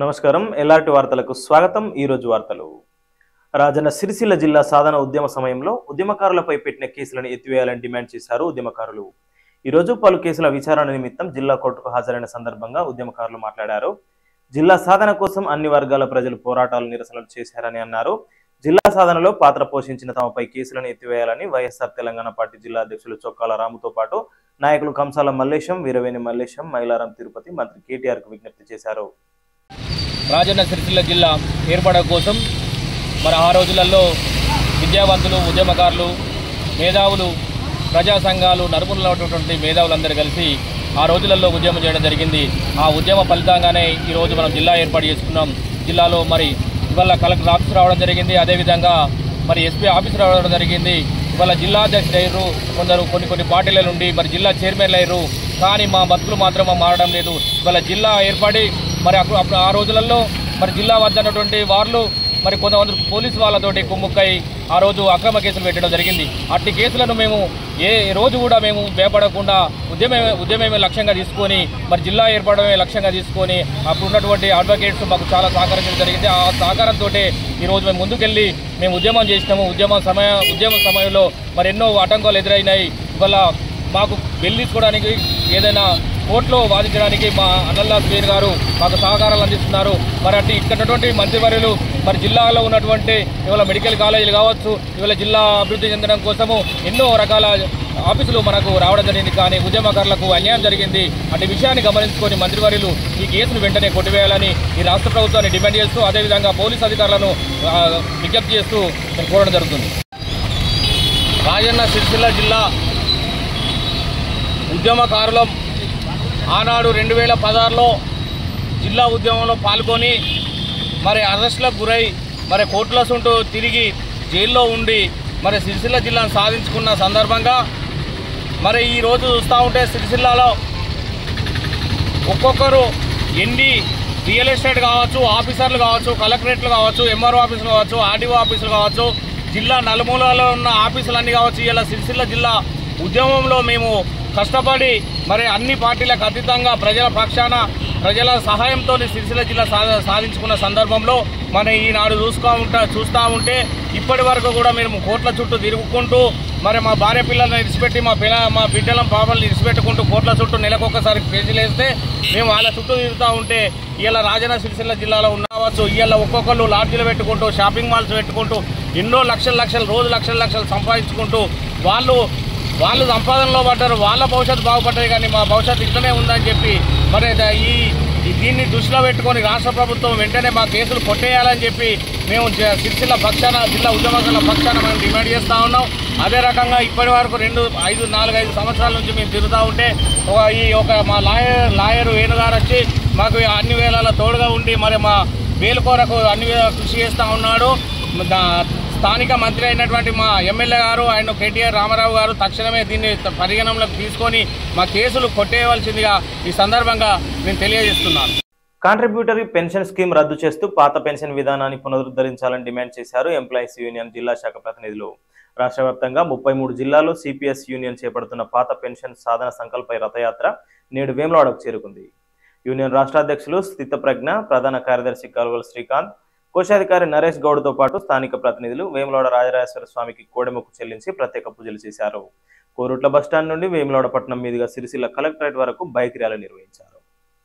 నమస్కారం ఎల్ఆర్టి వార్తలకు స్వాగతం ఈ రోజు వార్తలు రాజన్న సిరిసిల్ల జిల్లా సాధన ఉద్యమ సమయంలో ఉద్యమకారులపై పెట్టిన కేసులను ఎత్తివేయాలని డిమాండ్ చేశారు ఉద్యమకారులు ఈ రోజు పలు కేసుల విచారణ నిమిత్తం జిల్లా కోర్టుకు హాజరైన సందర్భంగా ఉద్యమకారులు మాట్లాడారు జిల్లా సాధన కోసం అన్ని వర్గాల ప్రజలు పోరాటాలు నిరసనలు చేశారని అన్నారు జిల్లా సాధనలో పాత్ర పోషించిన తమపై కేసులను ఎత్తివేయాలని వైఎస్ఆర్ తెలంగాణ పార్టీ జిల్లా అధ్యక్షులు చొక్కాల రాముతో పాటు నాయకులు కంసాల మల్లేశం వీరవేణి మల్లేశం మైలారం తిరుపతి మంత్రి కేటీఆర్ కు విజ్ఞప్తి చేశారు రాజన్న సిరిసిల్ల జిల్లా ఏర్పడడం కోసం మరి ఆ రోజులలో విద్యావంతులు ఉద్యమకారులు మేధావులు ప్రజా సంఘాలు నలుగురులో ఉన్నటువంటి మేధావులందరూ కలిసి ఆ రోజులలో ఉద్యమం చేయడం జరిగింది ఆ ఉద్యమ ఫలితంగానే ఈరోజు మనం జిల్లా ఏర్పాటు చేసుకున్నాం జిల్లాలో మరి ఇవాళ కలెక్టర్ ఆఫీస్ రావడం జరిగింది అదేవిధంగా మరి ఎస్పీ ఆఫీస్ రావడం జరిగింది ఇవాళ జిల్లా అధ్యక్షుడు అయ్యారు కొందరు కొన్ని కొన్ని పార్టీల నుండి మరి జిల్లా చైర్మన్లు అయ్యారు కానీ మా బతుకులు మాత్రం మారడం లేదు ఇవాళ జిల్లా ఏర్పడి మరి అప్పుడు అప్పుడు ఆ రోజులలో మరి జిల్లా వద్ద ఉన్నటువంటి వాళ్ళు మరి కొంతమంది పోలీసు వాళ్ళతోటి కుమ్ముక్కై ఆ రోజు అక్రమ కేసులు పెట్టడం జరిగింది అట్టి కేసులను మేము ఏ రోజు కూడా మేము భయపడకుండా ఉద్యమే ఉద్యమమే లక్ష్యంగా తీసుకొని మరి జిల్లా ఏర్పడమే లక్ష్యంగా తీసుకొని అప్పుడు ఉన్నటువంటి అడ్వకేట్స్ మాకు చాలా సహకరించడం జరిగింది ఆ సహకారంతో ఈరోజు మేము ముందుకెళ్ళి మేము ఉద్యమం చేసినాము ఉద్యమ సమయ ఉద్యమ సమయంలో మరి ఎన్నో ఆటంకాలు ఎదురైనాయి ఇవాళ మాకు బిల్ తీసుకోవడానికి ఏదైనా కోర్టులో వాదించడానికి మా అన్నల్లా స్పీర్ గారు మాకు సహకారాలు అందిస్తున్నారు మరి అటు ఇక్కడ ఉన్నటువంటి మంత్రివర్యులు మరి జిల్లాలో ఉన్నటువంటి ఇవాళ మెడికల్ కాలేజీలు కావచ్చు ఇవాళ జిల్లా అభివృద్ధి చెందడం కోసము ఎన్నో రకాల ఆఫీసులు మనకు రావడం జరిగింది కానీ ఉద్యమకారులకు అన్యాయం జరిగింది అటు విషయాన్ని గమనించుకొని మంత్రివర్యులు ఈ కేసును వెంటనే కొట్టివేయాలని ఈ రాష్ట్ర ప్రభుత్వాన్ని డిమాండ్ చేస్తూ అదేవిధంగా పోలీసు అధికారులను ఆ, విజ్ఞప్తి చేస్తూ నేను కోరడం జరుగుతుంది రాజన్న సిరిసిల్ల జిల్లా ఉద్యమకారులం ఆనాడు రెండు వేల పదహారులో జిల్లా ఉద్యమంలో పాల్గొని మరి అరెస్టులకు గురై మరి కోర్టుల చుట్టూ తిరిగి జైల్లో ఉండి మరి సిరిసిల్ల జిల్లాను సాధించుకున్న సందర్భంగా మరి ఈరోజు చూస్తూ ఉంటే సిరిసిల్లాలో ఒక్కొక్కరు ఎన్ని రియల్ ఎస్టేట్ కావచ్చు ఆఫీసర్లు కావచ్చు కలెక్టరేట్లు కావచ్చు ఎంఆర్ఓ ఆఫీసులు కావచ్చు ఆర్డీఓ ఆఫీసులు కావచ్చు జిల్లా నలుమూలలో ఉన్న ఆఫీసులన్నీ కావచ్చు ఇలా సిరిసిల్ల జిల్లా ఉద్యమంలో మేము కష్టపడి మరి అన్ని పార్టీలకు అతీతంగా ప్రజల పక్షాన ప్రజల సహాయంతో సిరిసిల్ల జిల్లా సా- సాధించుకున్న సందర్భంలో మనం ఈనాడు చూసుకో ఉంటా చూస్తూ ఉంటే ఇప్పటి వరకు కూడా మేము కోట్ల చుట్టూ తిరుగుకుంటూ మరి మా భార్య పిల్లల్ని ఇడిచిపెట్టి మా పిల్ల మా బిడ్డలం పాపల్ని ఇడిచిపెట్టుకుంటూ కోట్ల చుట్టూ నెలకొకసారి పేజీలు వేస్తే మేము వాళ్ళ చుట్టూ తిరుగుతూ ఉంటే ఇలా రాజన్న సిరిసిల్ల జిల్లాలో ఉండవచ్చు ఇవాళ ఒక్కొక్కరు లాడ్జీలు పెట్టుకుంటూ షాపింగ్ మాల్స్ పెట్టుకుంటూ ఎన్నో లక్షల లక్షలు రోజు లక్షల లక్షలు సంపాదించుకుంటూ వాళ్ళు వాళ్ళు సంపాదనలో పడ్డారు వాళ్ళ భవిష్యత్తు బాగుపడ్డది కానీ మా భవిష్యత్తు ఇట్లనే ఉందని చెప్పి మరి ద- ఈ ఈ- దీన్ని దృష్టిలో పెట్టుకొని రాష్ట్ర ప్రభుత్వం వెంటనే మా కేసులు కొట్టేయాలని చెప్పి మేము జ- సిరిసిల్ల పక్షాన జిల్లా ఉద్యమకారుల పక్షాన మేము డిమాండ్ చేస్తూ ఉన్నాం అదే రకంగా ఇప్పటి వరకు రెండు ఐదు నాలుగు ఐదు సంవత్సరాల నుంచి మేము తిరుగుతూ ఉంటే ఒక ఈ ఒక మా లాయర్ లాయర్ వేణుగారు వచ్చి మాకు అన్ని వేళలా తోడుగా ఉండి మరి మా వేలు కొరకు అన్ని విధాలా కృషి చేస్తూ ఉన్నాడు దా- స్థానిక మంత్రి అయినటువంటి మా ఎమ్మెల్యే గారు ఆయన కేటీఆర్ రామారావు గారు తక్షణమే దీన్ని పరిగణనలోకి తీసుకొని మా కేసులు కొట్టేయవలసిందిగా ఈ సందర్భంగా నేను తెలియజేస్తున్నాను కాంట్రిబ్యూటరీ పెన్షన్ స్కీమ్ రద్దు చేస్తూ పాత పెన్షన్ విధానాన్ని పునరుద్ధరించాలని డిమాండ్ చేశారు ఎంప్లాయీస్ యూనియన్ జిల్లా శాఖ ప్రతినిధులు రాష్ట్ర వ్యాప్తంగా ముప్పై మూడు జిల్లాల్లో సిపిఎస్ యూనియన్ చేపడుతున్న పాత పెన్షన్ సాధన సంకల్ప రథయాత్ర నేడు వేములవాడకు చేరుకుంది యూనియన్ రాష్ట్ర అధ్యక్షులు స్థితప్రజ్ఞ ప్రధాన కార్యదర్శి కల్వల్ శ్రీకాంత్ కోశాధికారి నరేష్ గౌడ్తో పాటు స్థానిక ప్రతినిధులు వేములవాడ రాజరాజేశ్వర స్వామికి కోడెముక్కు చెల్లించి ప్రత్యేక పూజలు చేశారు కోరుట్ల బస్టాండ్ నుండి వేములవాడ పట్టణం మీదుగా సిరిసిల్ల కలెక్టరేట్ వరకు బైక్ ర్యాలీ నిర్వహించారు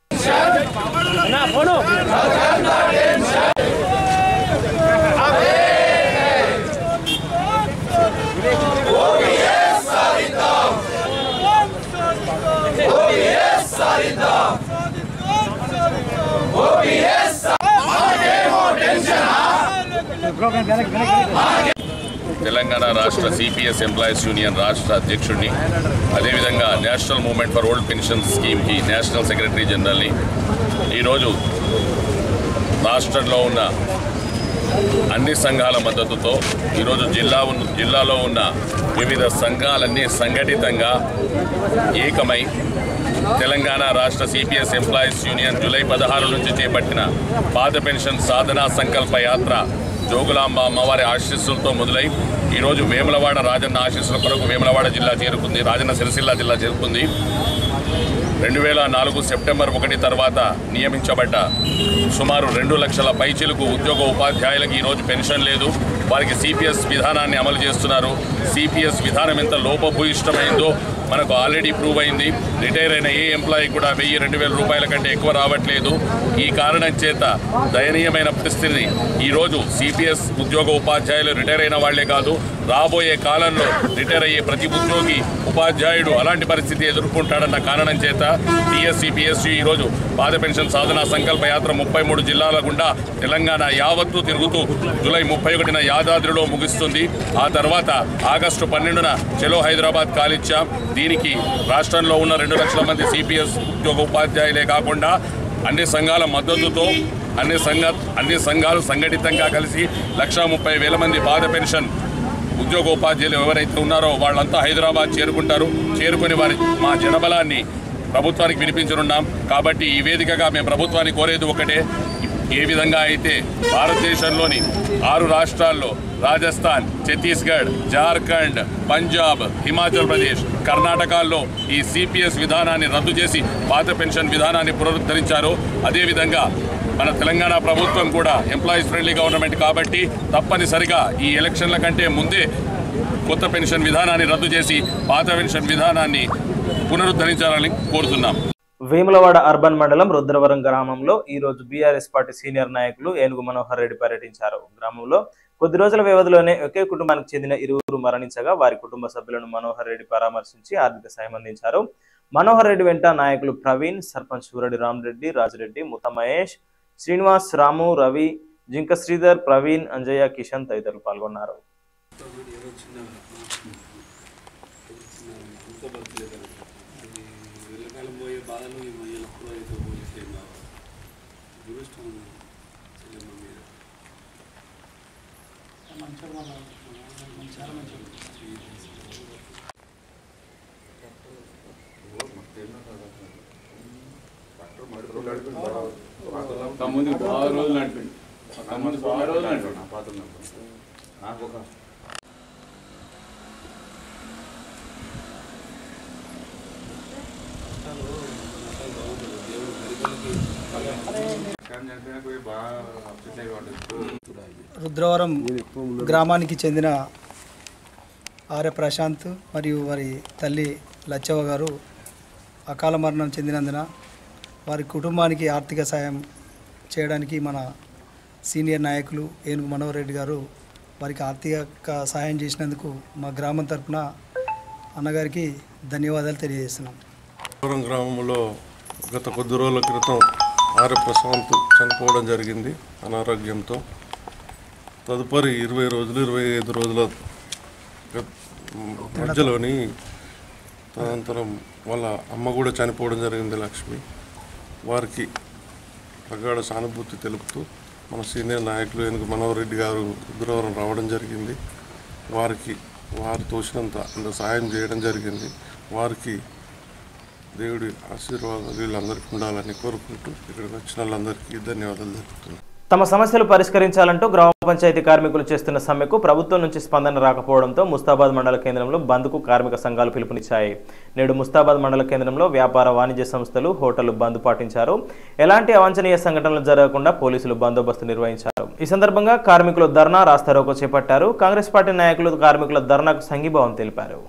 తెలంగాణ రాష్ట్ర సిపిఎస్ ఎంప్లాయీస్ యూనియన్ రాష్ట్ర అధ్యక్షుడిని అదేవిధంగా national movement for old pension స్కీమ్కి నేషనల్ సెక్రటరీ జనరల్ని ఈరోజు రాష్ట్రంలో ఉన్న అన్ని సంఘాల మద్దతుతో ఈరోజు జిల్లా ఉన్న జిల్లాలో ఉన్న వివిధ సంఘాలన్నీ సంఘటితంగా ఏకమై తెలంగాణ రాష్ట్ర సిపిఎస్ ఎంప్లాయీస్ యూనియన్ జూలై పదహారు నుంచి చేపట్టిన పాత పెన్షన్ సాధనా సంకల్ప యాత్ర జోగులాంబ అమ్మవారి ఆశీస్సులతో మొదలై ఈరోజు వేములవాడ రాజన్న ఆశీస్సుల కొరకు వేములవాడ జిల్లా చేరుకుంది రాజన్న సిరిసిల్ల జిల్లా చేరుకుంది రెండు వేల నాలుగు సెప్టెంబర్ ఒకటి తర్వాత నియమించబడ్డ సుమారు రెండు లక్షల పైచిలకు ఉద్యోగ ఉపాధ్యాయులకు ఈరోజు పెన్షన్ లేదు వారికి సిపిఎస్ విధానాన్ని అమలు చేస్తున్నారు సిపిఎస్ విధానం ఎంత లోపభూయిష్టమైందో మనకు ఆల్రెడీ ప్రూవ్ అయింది రిటైర్ అయిన ఏ ఎంప్లాయీ కూడా వెయ్యి రెండు వేల రూపాయల కంటే ఎక్కువ రావట్లేదు ఈ కారణం చేత దయనీయమైన పరిస్థితి ఈరోజు సిపిఎస్ ఉద్యోగ ఉపాధ్యాయులు రిటైర్ అయిన వాళ్లే కాదు రాబోయే కాలంలో రిటైర్ అయ్యే ప్రతి ఉద్యోగి ఉపాధ్యాయుడు అలాంటి పరిస్థితి ఎదుర్కొంటాడన్న కారణం చేత టీఎస్సీ పిఎస్సీ ఈరోజు పాద పెన్షన్ సాధన సంకల్ప యాత్ర ముప్పై మూడు జిల్లాల గుండా తెలంగాణ యావత్తు తిరుగుతూ జూలై ముప్పై ఒకటిన యాదాద్రిలో ముగుస్తుంది ఆ తర్వాత ఆగస్టు పన్నెండున చెలో హైదరాబాద్ కాలిచ్చాం దీనికి రాష్ట్రంలో ఉన్న రెండు లక్షల మంది సిపిఎస్ ఉద్యోగ ఉపాధ్యాయులే కాకుండా అన్ని సంఘాల మద్దతుతో అన్ని సంఘ అన్ని సంఘాలు సంఘటితంగా కలిసి లక్షా ముప్పై వేల మంది పాద పెన్షన్ ఉద్యోగోపాధ్యాయులు ఎవరైతే ఉన్నారో వాళ్ళంతా హైదరాబాద్ చేరుకుంటారు చేరుకుని వారి మా జనబలాన్ని ప్రభుత్వానికి వినిపించనున్నాం కాబట్టి ఈ వేదికగా మేము ప్రభుత్వాన్ని కోరేది ఒకటే ఏ విధంగా అయితే భారతదేశంలోని ఆరు రాష్ట్రాల్లో రాజస్థాన్ ఛత్తీస్గఢ్ జార్ఖండ్ పంజాబ్ హిమాచల్ ప్రదేశ్ కర్ణాటకల్లో ఈ సిపిఎస్ విధానాన్ని రద్దు చేసి పాత పెన్షన్ విధానాన్ని పునరుద్ధరించారు అదేవిధంగా మన తెలంగాణ ప్రభుత్వం కూడా ఎంప్లాయీస్ ఫ్రెండ్లీ గవర్నమెంట్ కాబట్టి తప్పనిసరిగా ఈ ఎలక్షన్ల కంటే ముందే కొత్త పెన్షన్ విధానాన్ని రద్దు చేసి పాత పెన్షన్ విధానాన్ని పునరుద్ధరించాలని కోరుతున్నాం వేములవాడ అర్బన్ మండలం రుద్రవరం గ్రామంలో ఈ రోజు బీఆర్ఎస్ పార్టీ సీనియర్ నాయకులు ఏనుగు మనోహర్ రెడ్డి పర్యటించారు గ్రామంలో కొద్ది రోజుల వ్యవధిలోనే ఒకే కుటుంబానికి చెందిన ఇరువురు మరణించగా వారి కుటుంబ సభ్యులను మనోహర్ రెడ్డి పరామర్శించి ఆర్థిక సాయం అందించారు మనోహర్ రెడ్డి వెంట నాయకులు ప్రవీణ్ సర్పంచ్ సూరడి రామరెడ్డి రాజిరెడ్డి ముత మహేష్ శ్రీనివాస్ రాము రవి జింక శ్రీధర్ ప్రవీణ్ అంజయ్య కిషన్ తదితరులు పాల్గొన్నారు వెళ్ళకాలం పోయే బాధలు ఈ మధ్యలో ఎప్పుడో అయితే పోలీసులు ఏం కావాలి దురదృష్టం ఉంది చెల్లెమ్మ మీద మంచిగా చాలా మంచిగా తమ్ముని బాగా రోజులు అంటుంది తమ్ముని బాగా రోజులు అంటుంది రుద్రవరం గ్రామానికి చెందిన ఆర్య ప్రశాంత్ మరియు వారి తల్లి లచ్చవ్వ గారు అకాల మరణం చెందినందున వారి కుటుంబానికి ఆర్థిక సాయం చేయడానికి మన సీనియర్ నాయకులు ఏనుగు మనోహర్ రెడ్డి గారు వారికి ఆర్థిక సహాయం చేసినందుకు మా గ్రామం తరపున అన్నగారికి ధన్యవాదాలు తెలియజేస్తున్నాం పురం గ్రామంలో గత కొద్ది రోజుల క్రితం ఆర్య ప్రశాంత్ చనిపోవడం జరిగింది అనారోగ్యంతో తదుపరి ఇరవై రోజులు ఇరవై ఐదు రోజుల గ- మధ్యలోని తదనంతరం వాళ్ళ అమ్మ కూడా చనిపోవడం జరిగింది లక్ష్మి వారికి ప్రగాఢ సానుభూతి తెలుపుతూ మన సీనియర్ నాయకులు ఏనుగు మనోహర్ రెడ్డి గారు రుద్రవరం రావడం జరిగింది వారికి వారు తోచినంత అంత సాయం చేయడం జరిగింది వారికి దేవుడి ఆశీర్వాదాలు వీళ్ళందరికీ ఉండాలని కోరుకుంటూ ఇక్కడికి వచ్చిన వాళ్ళందరికీ ధన్యవాదాలు తెలుపుతున్నాను తమ సమస్యలు పరిష్కరించాలంటూ గ్రామ పంచాయతీ కార్మికులు చేస్తున్న సమ్మెకు ప్రభుత్వం నుంచి స్పందన రాకపోవడంతో ముస్తాబాద్ మండల కేంద్రంలో బంద్కు కార్మిక సంఘాలు పిలుపునిచ్చాయి నేడు ముస్తాబాద్ మండల కేంద్రంలో వ్యాపార వాణిజ్య సంస్థలు హోటళ్లు బంద్ పాటించారు ఎలాంటి అవాంఛనీయ సంఘటనలు జరగకుండా పోలీసులు బందోబస్తు నిర్వహించారు ఈ సందర్భంగా కార్మికులు ధర్నా రాస్తారోకో చేపట్టారు కాంగ్రెస్ పార్టీ నాయకులు కార్మికుల ధర్నాకు సంఘీభావం తెలిపారు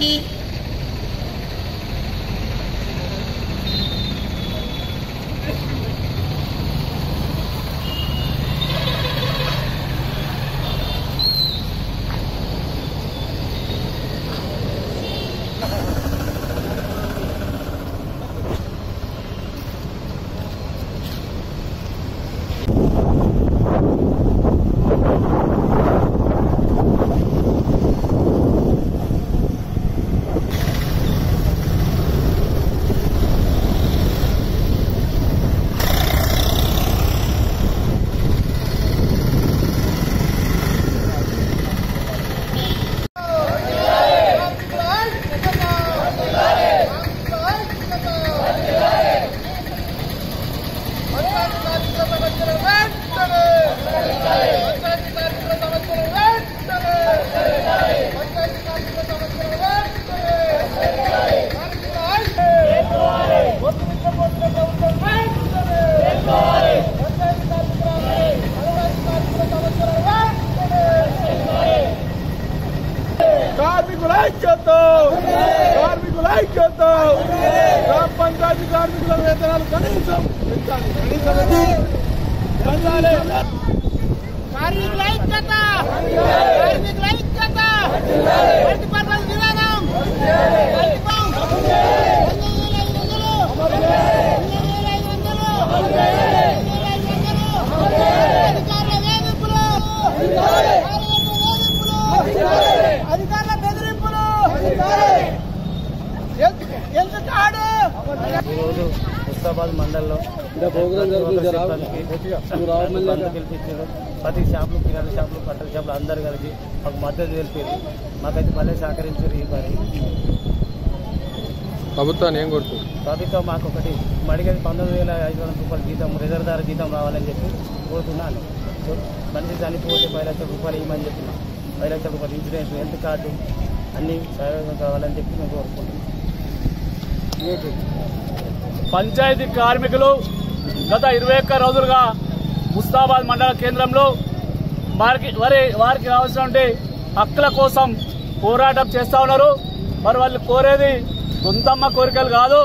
కార్మికుల ఐక్యతో కార్మికుల ఐక్యతో గ్రామ పంచాయతీ కార్మికుల వేతనాలు కనీసం పెంచాలి. కనీసం పెంచాలి. కార్మికుల ఐక్యత కార్మికుల ఐక్యత మల్టీపర్పస్ విధానం మల్టీపం రెండు వేల ఐదు వందలు రెండు వేల ఐదు వందలు రెండు వేల ఐదు వందలు అధికారుల వేధింపులు కార్మికుల వేధింపులు అధికారుల బెదిరింపులు ఎంత కాడు ఈరోజు ముస్తాబాద్ మండలంలో గెలిపించారు ప్రతి షాపులు కిరాణా షాపులు బట్టల షాపులు అందరు కలిసి మాకు మద్దతు తెలిపారు మాకైతే మళ్ళీ సహకరించారు ఈ పని ప్రభుత్వాన్ని ఏం కోరుతుంది ప్రభుత్వం మాకు ఒకటి మడిగది పంతొమ్మిది వేల ఐదు వందల రూపాయల జీతం రిజర్వ్దారు జీతం రావాలని చెప్పి కోరుతున్నాను మనిషి చనిపోతే పది లక్షల రూపాయలు ఇవ్వమని చెప్పిన పది లక్షల రూపాయలు ఇన్సూరెన్స్ హెల్త్ కార్డు అన్నీ సహాయంగా కావాలని చెప్పి మేము కోరుకుంటున్నాం పంచాయతీ కార్మికులు గత ఇరవై ఒక్క రోజులుగా ముస్తాబాద్ మండల కేంద్రంలో వారికి వారి వారికి రావాల్సినటువంటి హక్కుల కోసం పోరాటం చేస్తా ఉన్నారు మరి వాళ్ళు కోరేది గుంతమ్మ కోరికలు కాదు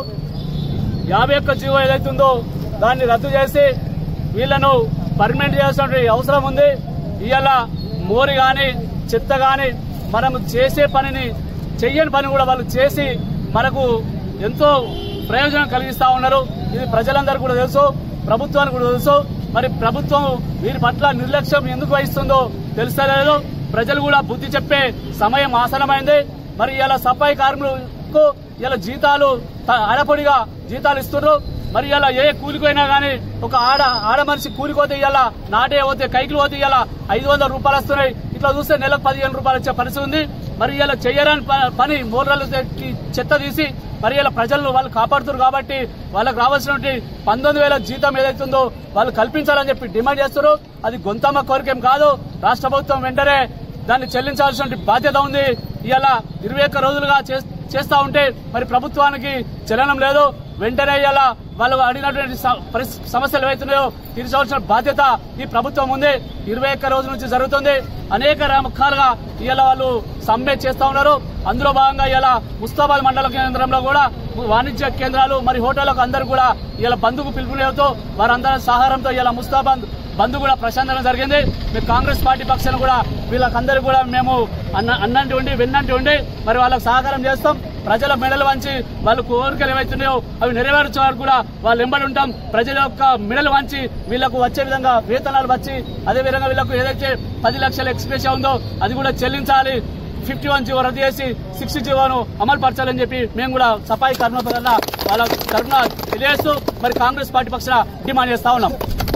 యాభై ఒక్క జీవో ఏదైతుందో దాన్ని రద్దు చేసి వీళ్ళను పర్మనెంట్ చేయాల్సినటువంటి అవసరం ఉంది ఇవాళ మోరి కానీ చెత్త కానీ మనం చేసే పనిని చెయ్యని పని కూడా వాళ్ళు చేసి మనకు ఎంతో ప్రయోజనం కలిగిస్తా ఉన్నారు ఇది ప్రజలందరూ కూడా తెలుసు ప్రభుత్వానికి కూడా తెలుసు మరి ప్రభుత్వం వీరి పట్ల నిర్లక్ష్యం ఎందుకు వహిస్తుందో తెలుస్తలేదు ప్రజలు కూడా బుద్ధి చెప్పే సమయం ఆసనమైంది మరి ఇలా సఫాయి కార్మికులకు ఇలా జీతాలు త- ఆడపొడిగా జీతాలు ఇస్తున్నారు మరి ఇలా ఏ కూలిపోయినా గానీ ఒక ఆడ ఆడ మనిషి కూలిపోతే ఇలా నాటే పోతే కైకిలు పోతే ఇలా ఐదు వందల రూపాయలు వస్తున్నాయి ఇట్లా చూస్తే నెలకు పదిహేను రూపాయలు వచ్చే పరిస్థితి ఉంది మరి ఇలా చెయ్యరాని ప- పని మూలలు చెత్త తీసి మరి ఇలా ప్రజలను వాళ్ళు కాపాడుతున్నారు కాబట్టి వాళ్ళకి రావాల్సినటువంటి పంతొమ్మిది వేల జీతం ఏదైతుందో వాళ్ళు కల్పించాలని చెప్పి డిమాండ్ చేస్తారు అది గొంతమ్మ కోరికేం కాదు రాష్ట్ర ప్రభుత్వం వెంటనే దాన్ని చెల్లించాల్సిన బాధ్యత ఉంది ఇవాళ ఇరవై ఒక్క రోజులుగా చేస్- చేస్తా ఉంటే మరి ప్రభుత్వానికి చలనం లేదు వెంటనే ఇవాళ వాళ్ళు అడిగినటువంటి స- పరిస్- సమస్యలు ఏవైతున్నాయో తీర్చవలసిన బాధ్యత ఈ ప్రభుత్వం ఉంది ఇరవై ఒక్క రోజుల నుంచి జరుగుతుంది అనేక రకాలుగా ఇవాళ వాళ్ళు సమ్మె చేస్తా ఉన్నారు అందులో భాగంగా ఇవాళ ముస్తాబాద్ మండల కేంద్రంలో కూడా వాణిజ్య కేంద్రాలు మరి హోటళ్లకు అందరూ కూడా ఇలా బంధుకు పిలుపునివ్వతో వారందరి సహారంతో ఇలా ముస్తాబాద్ బంద్ కూడా ప్రశాంతంగా జరిగింది మేము కాంగ్రెస్ పార్టీ పక్షాన కూడా వీళ్ళకందరూ కూడా మేము అన్న అన్నంటి ఉండి విన్నంటి ఉండి మరి వాళ్ళకి సహకారం చేస్తాం ప్రజల మెడలు వంచి వాళ్ళ కోరికలు ఏవైతున్నాయో అవి నెరవేర్చే వరకు కూడా వాళ్ళు ఎంబడి ఉంటాం ప్రజల యొక్క మెడలు వంచి వీళ్ళకు వచ్చే విధంగా వేతనాలు వచ్చి అదే విధంగా వీళ్ళకు ఏదైతే పది లక్షల ఎక్స్ప్రెస్ ఉందో అది కూడా చెల్లించాలి ఫిఫ్టీ వన్ జీవో రద్దు చేసి సిక్స్టీ జీవోను అమలు పరచాలని చెప్పి మేము కూడా సఫాయి కర్మపరంగా వాళ్ళ తరఫున తెలియజేస్తూ మరి కాంగ్రెస్ పార్టీ పక్షాన డిమాండ్ చేస్తా ఉన్నాం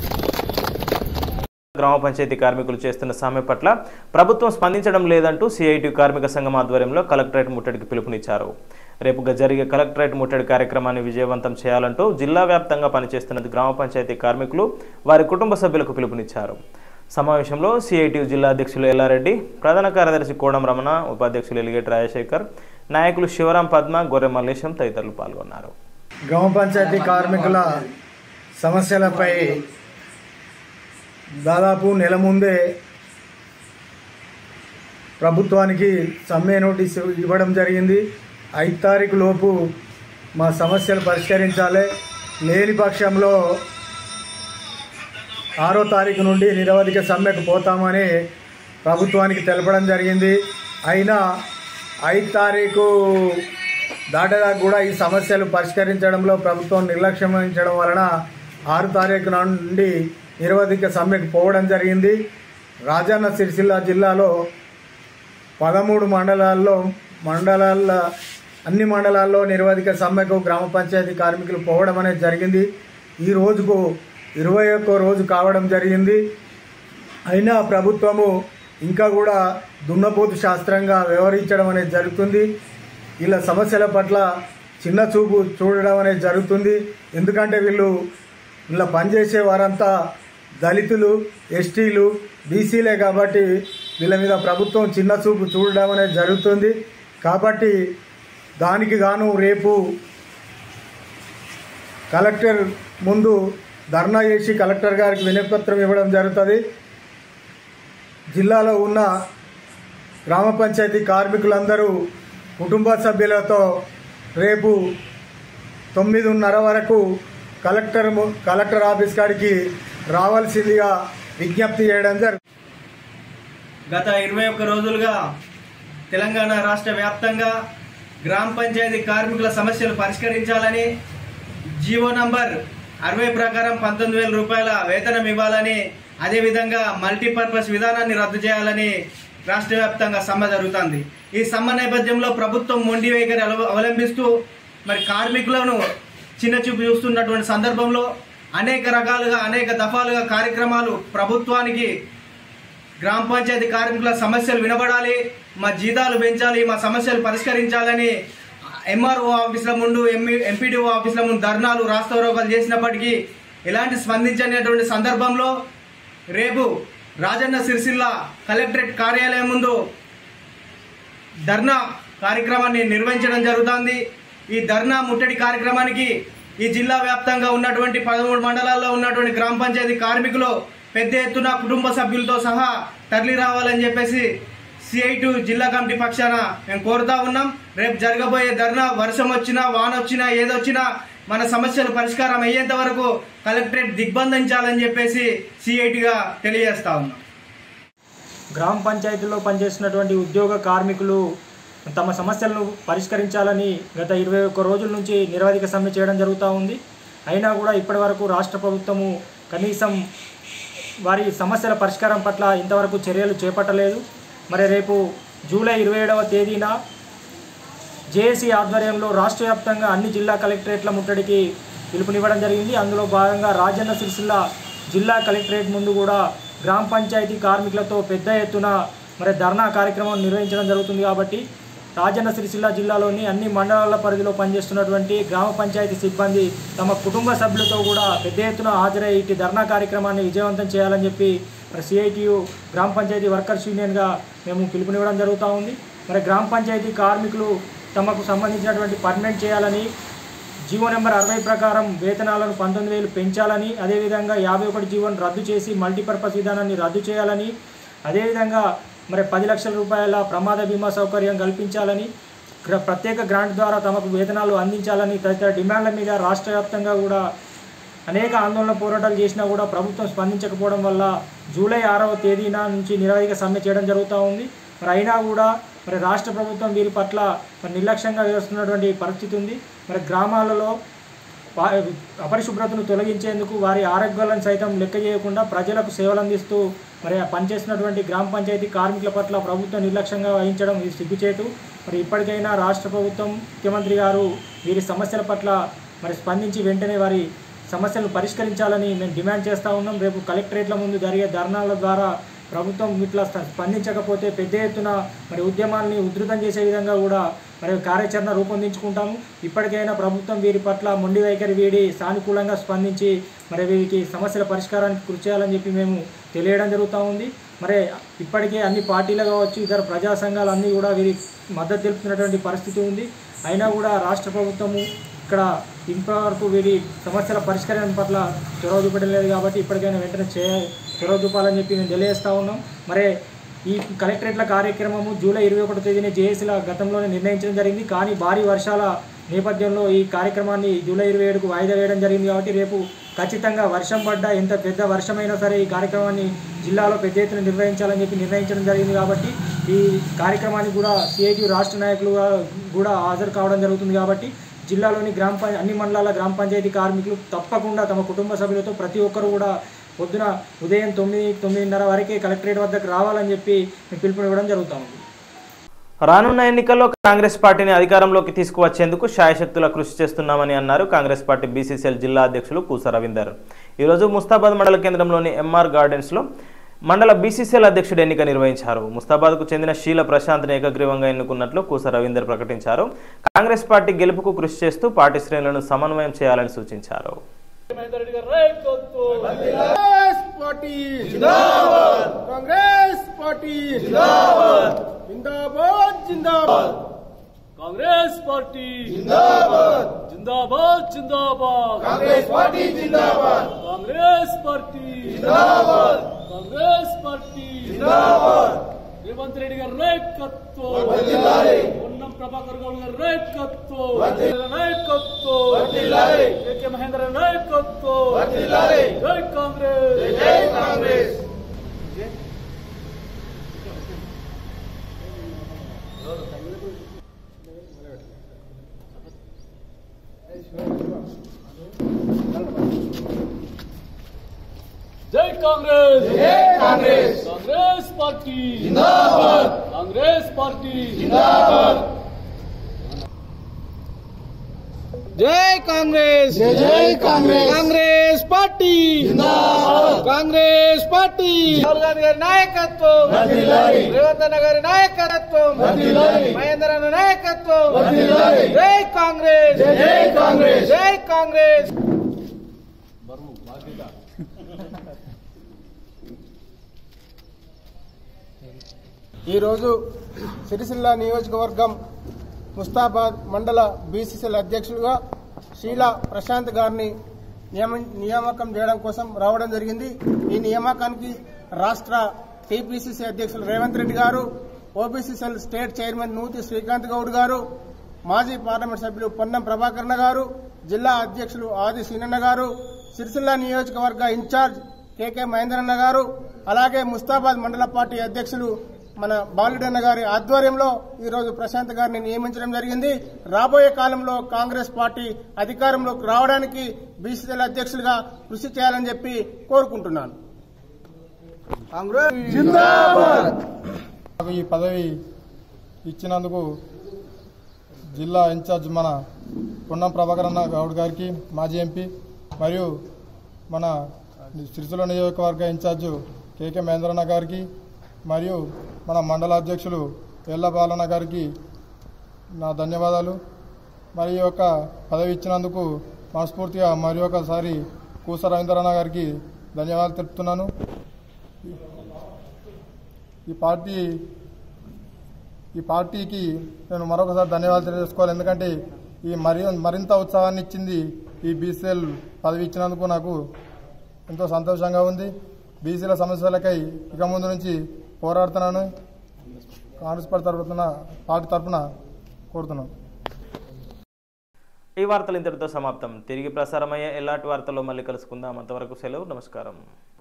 గ్రామ పంచాయతీ కార్మికులు చేస్తున్న సమ్మె పట్ల ప్రభుత్వం స్పందించడం లేదంటూ సిఐటి కార్మిక సంఘం ఆధ్వర్యంలో కలెక్టరేట్ ముట్టడికి పిలుపునిచ్చారు రేపుగా జరిగే కలెక్టరేట్ ముట్టడి కార్యక్రమాన్ని విజయవంతం చేయాలంటూ జిల్లా వ్యాప్తంగా పనిచేస్తున్న గ్రామ పంచాయతీ కార్మికులు వారి కుటుంబ సభ్యులకు పిలుపునిచ్చారు సమావేశంలో సిఐటి జిల్లా అధ్యక్షులు ఎల్లారెడ్డి ప్రధాన కార్యదర్శి కోడం రమణ ఉపాధ్యక్షులు ఎలిగేటి రాజశేఖర్ నాయకులు శివరాం పద్మ గొర్రె మల్లేశం తదితరులు పాల్గొన్నారు గ్రామ పంచాయతీ కార్మికుల సమస్యలపై దాదాపు నెల ముందే ప్రభుత్వానికి సమ్మె నోటీస్ ఇవ్వడం జరిగింది ఐదు తారీఖు లోపు మా సమస్యలు పరిష్కరించాలి లేని పక్షంలో ఆరో తారీఖు నుండి నిరవధిక సమ్మెకు పోతామని ప్రభుత్వానికి తెలపడం జరిగింది అయినా ఐదు తారీఖు దాటగా కూడా ఈ సమస్యలు పరిష్కరించడంలో ప్రభుత్వం నిర్లక్ష్యం వహించడం వలన ఆరు తారీఖు నుండి నిరవధిక సమ్మెకు పోవడం జరిగింది రాజన్న సిరిసిల్ల జిల్లాలో పదమూడు మండలాల్లో మండలాల అన్ని మండలాల్లో నిరవధిక సమ్మెకు గ్రామ పంచాయతీ కార్మికులు పోవడం అనేది జరిగింది ఈ రోజుకు ఇరవై ఒక్క రోజు కావడం జరిగింది అయినా ప్రభుత్వము ఇంకా కూడా దున్నపోతు శాస్త్రంగా వ్యవహరించడం అనేది జరుగుతుంది వీళ్ళ సమస్యల పట్ల చిన్న చూపు చూడడం అనేది జరుగుతుంది ఎందుకంటే వీళ్ళు వీళ్ళ పనిచేసే వారంతా దళితులు ఎస్టీలు బీసీలే కాబట్టి వీళ్ళ మీద ప్రభుత్వం చిన్న చూపు చూడడం అనేది జరుగుతుంది కాబట్టి దానికి గాను రేపు కలెక్టర్ ముందు ధర్నా చేసి కలెక్టర్ గారికి వినతిపత్రం ఇవ్వడం జరుగుతుంది జిల్లాలో ఉన్న గ్రామ పంచాయతీ కార్మికులందరూ కుటుంబ సభ్యులతో రేపు తొమ్మిదిన్నర వరకు కలెక్టర్ ము- కలెక్టర్ ఆఫీస్ కాడికి రావాల్సిందిగా విజ్ఞప్తి చేయడం జరుగుతుంది గత ఇరవై ఒక్క రోజులుగా తెలంగాణ రాష్ట్ర వ్యాప్తంగా గ్రామ పంచాయతీ కార్మికుల సమస్యలు పరిష్కరించాలని జీవో నంబర్ అరవై ప్రకారం పంతొమ్మిది వేల రూపాయల వేతనం ఇవ్వాలని అదేవిధంగా మల్టీపర్పస్ విధానాన్ని రద్దు చేయాలని రాష్ట్ర వ్యాప్తంగా సమ్మె జరుగుతుంది ఈ సమ్మె నేపథ్యంలో ప్రభుత్వం మొండి వైఖరి అలవ- అవలంబిస్తూ మరి కార్మికులను చిన్న చూపు చూస్తున్నటువంటి సందర్భంలో అనేక రకాలుగా అనేక దఫాలుగా కార్యక్రమాలు ప్రభుత్వానికి గ్రామ పంచాయతీ కార్మికుల సమస్యలు వినబడాలి మా జీతాలు పెంచాలి మా సమస్యలు పరిష్కరించాలని ఎంఆర్ఓ ఆఫీసుల ముందు ఎంఈ ఎంపీడీఓ ఆఫీసుల ముందు ధర్నాలు రాస్తారోకాలు చేసినప్పటికీ ఎలాంటి స్పందించనేటువంటి సందర్భంలో రేపు రాజన్న సిరిసిల్ల కలెక్టరేట్ కార్యాలయం ముందు ధర్నా కార్యక్రమాన్ని నిర్వహించడం జరుగుతుంది ఈ ధర్నా ముట్టడి కార్యక్రమానికి ఈ జిల్లా వ్యాప్తంగా ఉన్నటువంటి పదమూడు మండలాల్లో ఉన్నటువంటి గ్రామ పంచాయతీ కార్మికులు పెద్ద ఎత్తున కుటుంబ సభ్యులతో సహా తరలి రావాలని చెప్పేసి సిఐటు జిల్లా కమిటీ పక్షాన మేము కోరుతా ఉన్నాం రేపు జరగబోయే ధర్నా వర్షం వచ్చినా వాన వచ్చినా ఏదొచ్చినా మన సమస్యలు పరిష్కారం అయ్యేంత వరకు కలెక్టరేట్ దిగ్బంధించాలని చెప్పేసి సిఐటిగా తెలియజేస్తా ఉన్నాం గ్రామ పంచాయతీలో పనిచేస్తున్నటువంటి ఉద్యోగ కార్మికులు తమ సమస్యలను పరిష్కరించాలని గత ఇరవై ఒక్క రోజుల నుంచి నిరవధిక సమ్మె చేయడం జరుగుతూ ఉంది అయినా కూడా ఇప్పటివరకు రాష్ట్ర ప్రభుత్వము కనీసం వారి సమస్యల పరిష్కారం పట్ల ఇంతవరకు చర్యలు చేపట్టలేదు మరి రేపు జూలై ఇరవై ఏడవ తేదీన జేఏసీ ఆధ్వర్యంలో రాష్ట్ర వ్యాప్తంగా అన్ని జిల్లా కలెక్టరేట్ల ముట్టడికి పిలుపునివ్వడం జరిగింది అందులో భాగంగా రాజన్న సిరిసిల్ల జిల్లా కలెక్టరేట్ ముందు కూడా గ్రామ పంచాయతీ కార్మికులతో పెద్ద ఎత్తున మరి ధర్నా కార్యక్రమం నిర్వహించడం జరుగుతుంది కాబట్టి రాజన్న సిరిసిల్ల జిల్లాలోని అన్ని మండలాల పరిధిలో పనిచేస్తున్నటువంటి గ్రామ పంచాయతీ సిబ్బంది తమ కుటుంబ సభ్యులతో కూడా పెద్ద ఎత్తున హాజరై ఇటు ధర్నా కార్యక్రమాన్ని విజయవంతం చేయాలని చెప్పి మరి సిఐటియు గ్రామ పంచాయతీ వర్కర్స్ యూనియన్గా మేము పిలుపునివ్వడం జరుగుతూ ఉంది మరి గ్రామ పంచాయతీ కార్మికులు తమకు సంబంధించినటువంటి పర్మనెంట్ చేయాలని జీవో నెంబర్ అరవై ప్రకారం వేతనాలను పంతొమ్మిది వేలు పెంచాలని అదేవిధంగా యాభై ఒకటి జీవోను రద్దు చేసి మల్టీపర్పస్ విధానాన్ని రద్దు చేయాలని అదేవిధంగా మరి పది లక్షల రూపాయల ప్రమాద బీమా సౌకర్యం కల్పించాలని గ్ర- ప్రత్యేక గ్రాంట్ ద్వారా తమకు వేతనాలు అందించాలని తదితర డిమాండ్ల మీద రాష్ట్ర వ్యాప్తంగా కూడా అనేక ఆందోళన పోరాటాలు చేసినా కూడా ప్రభుత్వం స్పందించకపోవడం వల్ల జూలై ఆరవ తేదీన నుంచి నిరవధిక సమ్మె చేయడం జరుగుతూ ఉంది మరి అయినా కూడా మరి రాష్ట్ర ప్రభుత్వం వీరి పట్ల మరి నిర్లక్ష్యంగా వ్యవహరిస్తున్నటువంటి పరిస్థితి ఉంది మరి గ్రామాలలో పా- అపరిశుభ్రతను తొలగించేందుకు వారి ఆరోగ్యాలను సైతం లెక్క చేయకుండా ప్రజలకు సేవలు అందిస్తూ మరి ఆ పనిచేస్తున్నటువంటి గ్రామ పంచాయతీ కార్మికుల పట్ల ప్రభుత్వం నిర్లక్ష్యంగా వహించడం ఇది సిగ్గుచేటు మరి ఇప్పటికైనా రాష్ట్ర ప్రభుత్వం ముఖ్యమంత్రి గారు వీరి సమస్యల పట్ల మరి స్పందించి వెంటనే వారి సమస్యలను పరిష్కరించాలని మేము డిమాండ్ చేస్తూ ఉన్నాం రేపు కలెక్టరేట్ల ముందు జరిగే ధర్నాల ద్వారా ప్రభుత్వం ఇట్లా స్ప- స్పందించకపోతే పెద్ద ఎత్తున మరి ఉద్యమాల్ని ఉధృతం చేసే విధంగా కూడా మరి కార్యాచరణ రూపొందించుకుంటాము ఇప్పటికైనా ప్రభుత్వం వీరి పట్ల మొండి వైఖరి వీడి సానుకూలంగా స్పందించి మరి వీరికి సమస్యల పరిష్కారానికి కృషి చేయాలని చెప్పి మేము తెలియడం జరుగుతూ ఉంది మరి ఇప్పటికే అన్ని పార్టీలు కావచ్చు ఇతర ప్రజా సంఘాలు అన్నీ కూడా వీరి మద్దతు తెలుపుతున్నటువంటి పరిస్థితి ఉంది అయినా కూడా రాష్ట్ర ప్రభుత్వము ఇక్కడ ఇంతవరకు వీరి సమస్యల పరిష్కారం పట్ల చొరవ చూపడం లేదు కాబట్టి ఇప్పటికైనా వెంటనే చే చొరవ చూపాలని చెప్పి మేము తెలియజేస్తూ ఉన్నాం మరి ఈ కలెక్టరేట్ల కార్యక్రమము జూలై ఇరవై ఒకటో తేదీన జేఏసీల గతంలోనే నిర్ణయించడం జరిగింది కానీ భారీ వర్షాల నేపథ్యంలో ఈ కార్యక్రమాన్ని జూలై ఇరవై ఏడుకు వాయిదా వేయడం జరిగింది కాబట్టి రేపు ఖచ్చితంగా వర్షం పడ్డ ఎంత పెద్ద వర్షమైనా సరే ఈ కార్యక్రమాన్ని జిల్లాలో పెద్ద ఎత్తున నిర్వహించాలని చెప్పి నిర్ణయించడం జరిగింది కాబట్టి ఈ కార్యక్రమానికి కూడా సిఐటి రాష్ట్ర నాయకులు కూడా హాజరు కావడం జరుగుతుంది కాబట్టి జిల్లాలోని గ్రామ పంచ అన్ని మండలాల గ్రామ పంచాయతీ కార్మికులు తప్పకుండా తమ కుటుంబ సభ్యులతో ప్రతి ఒక్కరు కూడా పొద్దున ఉదయం తొమ్మిది తొమ్మిదిన్నర వరకే కలెక్టరేట్ వద్దకు రావాలని చెప్పి పిలుపునివ్వడం జరుగుతూ ఉంది రానున్న ఎన్నికల్లో కాంగ్రెస్ పార్టీని అధికారంలోకి తీసుకువచ్చేందుకు శాయశక్తుల కృషి చేస్తున్నామని అన్నారు కాంగ్రెస్ పార్టీ బీసీసీఎల్ జిల్లా అధ్యక్షులు కూస రవీందర్ ఈరోజు ముస్తాబాద్ మండల కేంద్రంలోని ఎంఆర్ గార్డెన్స్లో మండల బీసీసీఎల్ అధ్యక్షుడు ఎన్నిక నిర్వహించారు ముస్తాబాద్కు చెందిన శీల ప్రశాంత్ని ఏకగ్రీవంగా ఎన్నుకున్నట్లు కూస రవీందర్ ప్రకటించారు కాంగ్రెస్ పార్టీ గెలుపుకు కృషి చేస్తూ పార్టీ శ్రేణులను సమన్వయం చేయాలని సూచించారు కాంగ్రెస్ పార్టీ జిందాబాద్ కాంగ్రెస్ పార్టీ జిందాబాద్ జిందాబాద్ జిందాబాద్ కాంగ్రెస్ పార్టీ జిందాబాద్ జిందాబాద్ జిందాబాద్ కాంగ్రెస్ పార్టీ జిందాబాద్ కాంగ్రెస్ పార్టీ జిందాబాద్ కాంగ్రెస్ పార్టీ జిందాబాద్ రేవంత్ రెడ్డి గారి నాయకత్వం వర్ధిల్లాలి. పొన్నం ప్రభాకర్ గౌడ్ గారి నాయకత్వం వర్ధిల్లాలి. నాయకత్వం వర్ధిల్లాలి. ఏకే మహేంద్ర నాయకత్వం వర్ధిల్లాలి. జై కాంగ్రెస్ జై కాంగ్రెస్ జై కాంగ్రెస్ జై కాంగ్రెస్ కాంగ్రెస్ పార్టీ జిందాబాద్ కాంగ్రెస్ పార్టీ జిందాబాద్ జై కాంగ్రెస్ జై జై కాంగ్రెస్. కాంగ్రెస్ పార్టీ జిందాబాద్. కాంగ్రెస్ పార్టీ రాహుల్ గాంధీ గారి నాయకత్వం వర్ధిల్లాలి. రేవంత్ అన్న గారి నాయకత్వం వర్ధిల్లాలి. మహేందర్ అన్న నాయకత్వం వర్ధిల్లాలి. జై కాంగ్రెస్ జై జై కాంగ్రెస్. జై కాంగ్రెస్ ఈరోజు సిరిసిల్ల నియోజకవర్గం ముస్తాబాద్ మండల బీసీసీఎల్ అధ్యక్షులుగా శీలా ప్రశాంత్ గారిని నియమ నియామకం చేయడం కోసం రావడం జరిగింది ఈ నియామకానికి రాష్ట్ర టీపీసీసీ అధ్యక్షులు Revanth Reddy garu OBCCL state chairman Nuthi Srikanth Goud garu మాజీ పార్లమెంట్ సభ్యులు పొన్నం ప్రభాకరణ గారు జిల్లా అధ్యక్షులు ఆది సీనన్న గారు సిరిసిల్ల నియోజకవర్గ ఇన్ఛార్జ్ కేకే మహేంద్రన్న గారు అలాగే ముస్తాబాద్ మండల పార్టీ అధ్యక్షులు మన బాలుడన్న గారి ఆధ్వర్యంలో ఈరోజు ప్రశాంత్ గారిని నియమించడం జరిగింది రాబోయే కాలంలో కాంగ్రెస్ పార్టీ అధికారంలోకి రావడానికి బీసీసీల అధ్యక్షులుగా కృషి చేయాలని చెప్పి కోరుకుంటున్నాను కాంగ్రెస్ జిందాబాద్ నాకు ఈ పదవి ఇచ్చినందుకు జిల్లా ఇన్ఛార్జ్ మన పొన్నం ప్రభాకర్ అన్న గౌడ్ గారికి మాజీ ఎంపీ మరియు మన సిరిసిల్ల నియోజకవర్గ ఇన్ఛార్జు కేకే మహేంద్రన్న గారికి మరియు మన మండల అధ్యక్షులు ఎల్ల బాలన్న గారికి నా ధన్యవాదాలు మరి ఈ యొక్క పదవి ఇచ్చినందుకు మనస్ఫూర్తిగా మరి ఒకసారి కూస రవీంద్రన్న గారికి ధన్యవాదాలు తెలుపుతున్నాను ఈ పార్టీ ఈ పార్టీకి నేను మరొకసారి ధన్యవాదాలు తెలియజేసుకోవాలి ఎందుకంటే ఈ మరి మరింత ఉత్సాహాన్ని ఇచ్చింది ఈ బీసీఎల్ పదవి ఇచ్చినందుకు నాకు ఎంతో సంతోషంగా ఉంది బీసీల సమస్యలకై ఇక ముందు నుంచి పోరాడుతున్నాను కాంగ్రెస్ పార్టీ తరఫున పార్టీ తరఫున కోరుతున్నాను ఈ వార్తలు ఇంతటితో సమాప్తం తిరిగి ప్రసారమయ్యే ఎలాంటి వార్తల్లో మళ్ళీ కలుసుకుందాం అంతవరకు సెలవు నమస్కారం